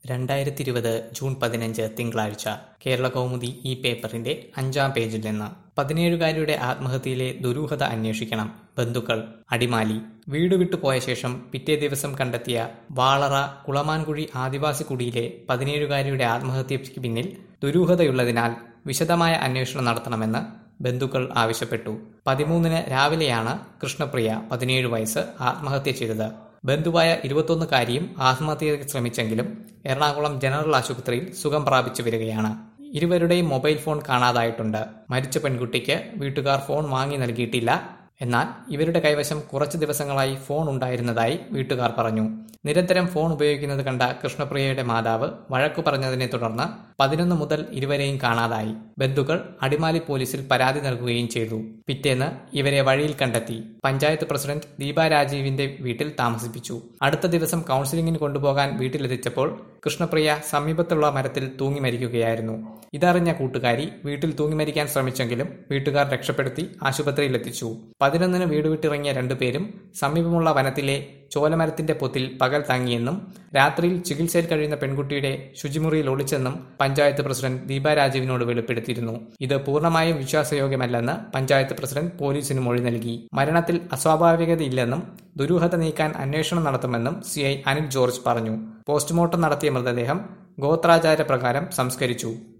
രണ്ടായിരത്തി ഇരുപത് ജൂൺ പതിനഞ്ച് തിങ്കളാഴ്ച കേരള കൗമുദി ഈ പേപ്പറിന്റെ അഞ്ചാം പേജിൽ നിന്ന് പതിനേഴുകാരിയുടെ ആത്മഹത്യയിലെ ദുരൂഹത അന്വേഷിക്കണം ബന്ധുക്കൾ അടിമാലി വീട് വിട്ടുപോയ ശേഷം പിറ്റേ ദിവസം കണ്ടെത്തിയ വാളറ കുളമാൻകുഴി ആദിവാസി കുടിയിലെ പതിനേഴുകാരിയുടെ ആത്മഹത്യയ്ക്ക് പിന്നിൽ ദുരൂഹതയുള്ളതിനാൽ വിശദമായ അന്വേഷണം നടത്തണമെന്ന് ബന്ധുക്കൾ ആവശ്യപ്പെട്ടു പതിമൂന്നിന് രാവിലെയാണ് കൃഷ്ണപ്രിയ പതിനേഴ് വയസ്സ് ആത്മഹത്യ ചെയ്തത് ബന്ധുവായ ഇരുപത്തൊന്നുകാരിയും ആത്മഹത്യയ്ക്ക് ശ്രമിച്ചെങ്കിലും എറണാകുളം ജനറൽ ആശുപത്രിയിൽ സുഖം പ്രാപിച്ചു വരികയാണ് ഇരുവരുടെയും മൊബൈൽ ഫോൺ കാണാതായിട്ടുണ്ട് മരിച്ച പെൺകുട്ടിക്ക് വീട്ടുകാർ ഫോൺ വാങ്ങി നൽകിയിട്ടില്ല എന്നാൽ ഇവരുടെ കൈവശം കുറച്ച് ദിവസങ്ങളായി ഫോൺ ഉണ്ടായിരുന്നതായി വീട്ടുകാർ പറഞ്ഞു നിരന്തരം ഫോൺ ഉപയോഗിക്കുന്നത് കണ്ട കൃഷ്ണപ്രിയയുടെ മാതാവ് വഴക്കു പറഞ്ഞതിനെ തുടർന്ന് പതിനൊന്ന് മുതൽ ഇരുവരെയും കാണാതായി ബന്ധുക്കൾ അടിമാലി പോലീസിൽ പരാതി നൽകുകയും ചെയ്തു പിറ്റേന്ന് ഇവരെ വഴിയിൽ കണ്ടെത്തി പഞ്ചായത്ത് പ്രസിഡന്റ് ദീപ രാജീവിന്റെ വീട്ടിൽ താമസിപ്പിച്ചു അടുത്ത ദിവസം കൌൺസിലിംഗിന് കൊണ്ടുപോകാൻ വീട്ടിലെത്തിച്ചപ്പോൾ കൃഷ്ണപ്രിയ സമീപത്തുള്ള മരത്തിൽ തൂങ്ങി മരിക്കുകയായിരുന്നു ഇതറിഞ്ഞ കൂട്ടുകാരി വീട്ടിൽ തൂങ്ങി മരിക്കാൻ ശ്രമിച്ചെങ്കിലും വീട്ടുകാർ രക്ഷപ്പെടുത്തി ആശുപത്രിയിലെത്തിച്ചു പതിനൊന്നിന് വീട് വിട്ടിറങ്ങിയ രണ്ടുപേരും സമീപമുള്ള വനത്തിലെ ചോലമരത്തിന്റെ പൊത്തിൽ പകൽ തങ്ങിയെന്നും രാത്രിയിൽ ചികിത്സയിൽ കഴിയുന്ന പെൺകുട്ടിയുടെ ശുചിമുറിയിൽ ഒളിച്ചെന്നും പഞ്ചായത്ത് പ്രസിഡന്റ് ദീപ രാജീവിനോട് വെളിപ്പെടുത്തിയിരുന്നു ഇത് പൂർണ്ണമായും വിശ്വാസയോഗ്യമല്ലെന്ന് പഞ്ചായത്ത് പ്രസിഡന്റ് പോലീസിന് മൊഴി നൽകി മരണത്തിൽ അസ്വാഭാവികതയില്ലെന്നും ദുരൂഹത നീക്കാൻ അന്വേഷണം നടത്തുമെന്നും സിഐ അനിൽ ജോർജ് പറഞ്ഞു പോസ്റ്റ്മോർട്ടം നടത്തിയ മൃതദേഹം ഗോത്രാചാര പ്രകാരം സംസ്കരിച്ചു